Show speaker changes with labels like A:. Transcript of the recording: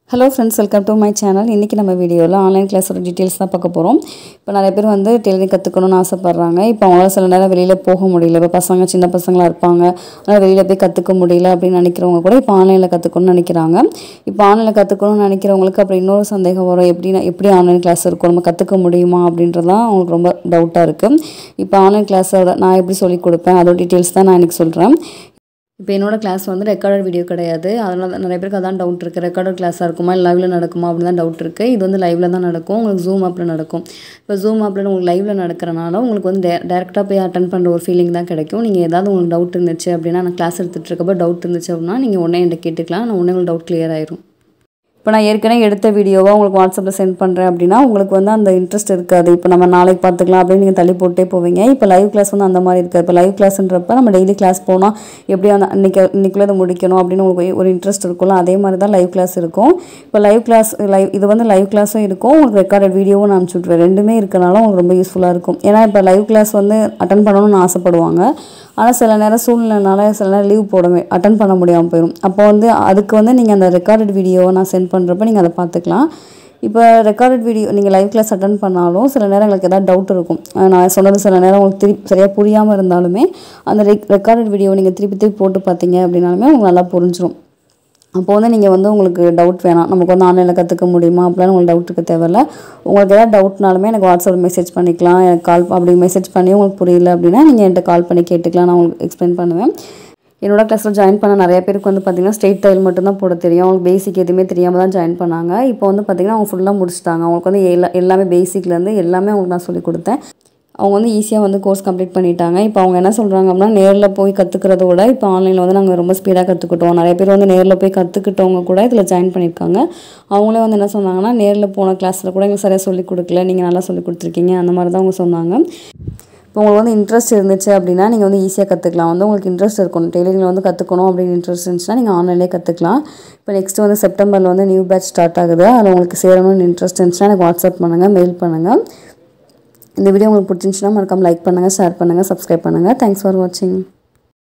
A: hello friends welcome to my channel இன்றைக்கி நம்ம வீடியோவில் ஆன்லைன் கிளாஸோட டீட்டெயில்ஸ் தான் பார்க்க போகிறோம் இப்போ நிறைய பேர் வந்து டெய்லரிங் கற்றுக்கணும்னு ஆசைப்பட்றாங்க இப்போ அவங்களால சில நேரம் வெளியில் போக முடியல இப்போ பசங்க சின்ன பசங்களாக இருப்பாங்க அதனால் வெளியில் போய் கற்றுக்க முடியல அப்படின்னு நினைக்கிறவங்க கூட இப்போ ஆன்லைனில் கற்றுக்கணும்னு நினைக்கிறாங்க இப்போ ஆன்லைனில் கற்றுக்கணும்னு நினைக்கிறவங்களுக்கு அப்புறம் இன்னொரு சந்தேகம் வரும் எப்படின்னா எப்படி ஆன்லைன் கிளாஸ் இருக்கும் நம்ம கற்றுக்க முடியுமா அப்படின்றதான் அவங்களுக்கு ரொம்ப டவுட்டாக இருக்குது இப்போ ஆன்லைன் கிளாஸோட நான் எப்படி சொல்லிக் கொடுப்பேன் அதோட டீட்டெயில்ஸ் தான் நான் இன்றைக்கி சொல்கிறேன் இப்போ என்னோட கிளாஸ் வந்து ரெக்கார்டட் வீடியோ கிடையாது அதனால தான் நிறைய பேருக்கு அதான் டவுட் இருக்குது ரெக்கார்டட் கிளாஸாக இருக்குமா இல்லை லைவில் நடக்குமா அப்படின்னு தான் டவுட் இருக்குது இது வந்து லைவில் தான் நடக்கும் உங்களுக்கு ஜூம் ஆப்பில் நடக்கும் இப்போ ஜூம் ஆப்பில் உங்களுக்கு லைவில் நடக்கிறனால உங்களுக்கு வந்து டே டேரெக்டாக போய் அட்டன் பண்ணுற ஒரு ஃபீலிங் தான் கிடைக்கும் நீங்கள் ஏதாவது உங்களுக்கு டவுட் இருந்துச்சு அப்படின்னா நான் கிளாஸ் எடுத்துகிட்டு இருக்கப்போ டவுட் இருந்துச்சு அப்படின்னா நீங்கள் உடனே என்கிட்ட கேட்டுக்கலாம் நான் உடனே உங்களுக்கு டவுட் கிளியர் ஆயிரும் இப்போ நான் ஏற்கனவே எடுத்த வீடியோவை உங்களுக்கு வாட்ஸ்அப்பில் சென்ட் பண்ணுறேன் அப்படின்னா உங்களுக்கு வந்து அந்த இன்ட்ரெஸ்ட் இருக்காது இப்போ நம்ம நாளைக்கு பார்த்துக்கலாம் அப்படின்னு நீங்கள் தள்ளி போட்டே போவீங்க இப்போ லைவ் கிளாஸ் வந்து அந்த மாதிரி இருக்காது இப்போ லைவ் கிளாஸ்ன்றப்ப நம்ம டெய்லி கிளாஸ் போனால் எப்படி அந்த அன்றைக்கி இன்றைக்குள்ளே அதை முடிக்கணும் அப்படின்னு உங்களுக்கு ஒரு இன்ட்ரெஸ்ட் இருக்கும்ல அதே மாதிரி தான் லைவ் கிளாஸ் இருக்கும் இப்போ லைவ் கிளாஸ் லைவ் இது வந்து லைவ் கிளாஸும் இருக்கும் உங்களுக்கு ரெக்கார்டட் வீடியோவும் நான் அனுப்பிச்சி விட்ருவேன் ரெண்டுமே இருக்கனால உங்களுக்கு ரொம்ப யூஸ்ஃபுல்லாக இருக்கும் ஏன்னா இப்போ லைவ் கிளாஸ் வந்து அட்டன் பண்ணணும்னு ஆசைப்படுவாங்க ஆனால் சில நேரம் சூழ்நிலைனால சில நேரம் லீவ் போடவே அட்டன் பண்ண முடியாமல் போயிடும் அப்போ வந்து அதுக்கு வந்து நீங்கள் அந்த ரெக்கார்டட் வீடியோவை நான் சென்ட் பண்ணுறப்ப நீங்கள் அதை பார்த்துக்கலாம் இப்போ ரெக்கார்டட் வீடியோ நீங்கள் லைவ் கிளாஸ் அட்டன் பண்ணாலும் சில நேரம் எங்களுக்கு ஏதாவது டவுட் இருக்கும் அஹ் நான் சொன்னது சில நேரம் உங்களுக்கு திருப்பி சரியாக புரியாமல் இருந்தாலுமே அந்த ரெக் ரெக்கார்டட் வீடியோ நீங்கள் திருப்பி திருப்பி போட்டு பார்த்தீங்க அப்படின்னாலுமே உங்களுக்கு நல்லா புரிஞ்சிடும் அப்போ வந்து நீங்கள் வந்து உங்களுக்கு டவுட் வேணாம் நமக்கு வந்து ஆன்லைனில் கற்றுக்க முடியுமா அப்படிலாம் உங்களுக்கு டவுட் இருக்க தேவையில்ல உங்களுக்கு ஏதாவது டவுட்னாலுமே எனக்கு வாட்ஸ்அப்பில் மெசேஜ் பண்ணிக்கலாம் எனக்கு கால் அப்படி மெசேஜ் பண்ணி உங்களுக்கு புரியல அப்படின்னா நீங்கள் என்கிட்ட கால் பண்ணி கேட்டுக்கலாம் நான் உங்களுக்கு எக்ஸ்பிளைன் பண்ணுவேன் என்னோட கிளாஸில் ஜாயின் பண்ண நிறைய பேருக்கு வந்து பார்த்திங்கன்னா ஸ்ட்ரெயிட் தையல் மட்டும்தான் போட தெரியும் அவங்களுக்கு பேசிக் எதுவுமே தெரியாமல் தான் ஜாயின் பண்ணாங்க இப்போ வந்து பார்த்திங்கன்னா அவங்க ஃபுல்லாக முடிச்சிட்டாங்க அவங்களுக்கு வந்து எல்லா எல்லாமே பேசிக்லேருந்து எல்லாமே அவங்களுக்கு நான் சொல்லி கொடுத்தேன் அவங்க வந்து ஈஸியாக வந்து கோர்ஸ் கம்ப்ளீட் பண்ணிட்டாங்க இப்போ அவங்க என்ன சொல்கிறாங்க அப்படின்னா நேரில் போய் கற்றுக்கிறத விட இப்போ ஆன்லைனில் வந்து நாங்கள் ரொம்ப ஸ்பீடாக கற்றுக்கிட்டோம் நிறைய பேர் வந்து நேரில் போய் கற்றுக்கிட்டவங்க கூட இதில் ஜாயின் பண்ணியிருக்காங்க அவங்களே வந்து என்ன சொன்னாங்கன்னா நேரில் போன கிளாஸில் கூட எங்களுக்கு சரியாக சொல்லிக் கொடுக்கல நீங்கள் நல்லா சொல்லிக் கொடுத்துருக்கீங்க அந்த மாதிரி தான் அவங்க சொன்னாங்க இப்போ உங்களுக்கு வந்து இன்ட்ரெஸ்ட் இருந்துச்சு அப்படின்னா நீங்கள் வந்து ஈஸியாக கற்றுக்கலாம் வந்து உங்களுக்கு இன்ட்ரெஸ்ட் இருக்கணும் டெய்லரிங்கில் வந்து கற்றுக்கணும் அப்படின்னு இன்ட்ரெஸ்ட் இருந்துச்சுன்னா நீங்கள் ஆன்லைன்லேயே கற்றுக்கலாம் இப்போ நெக்ஸ்ட் வந்து செப்டம்பரில் வந்து நியூ பேட்ச் ஸ்டார்ட் ஆகுது அதில் உங்களுக்கு சேரணும்னு இன்ட்ரெஸ்ட் இருந்துச்சுன்னா எனக்கு வாட்ஸ்அப் பண்ணுங்கள் மெயில் பண்ணுங்கள் இந்த வீடியோ உங்களுக்கு பிடிச்சிருந்துச்சுன்னா மறக்காம லைக் பண்ணுங்கள் ஷேர் பண்ணுங்கள் சப்ஸ்கிரைப் பண்ணுங்கள் தேங்க்ஸ் ஃபார் வாட்சிங்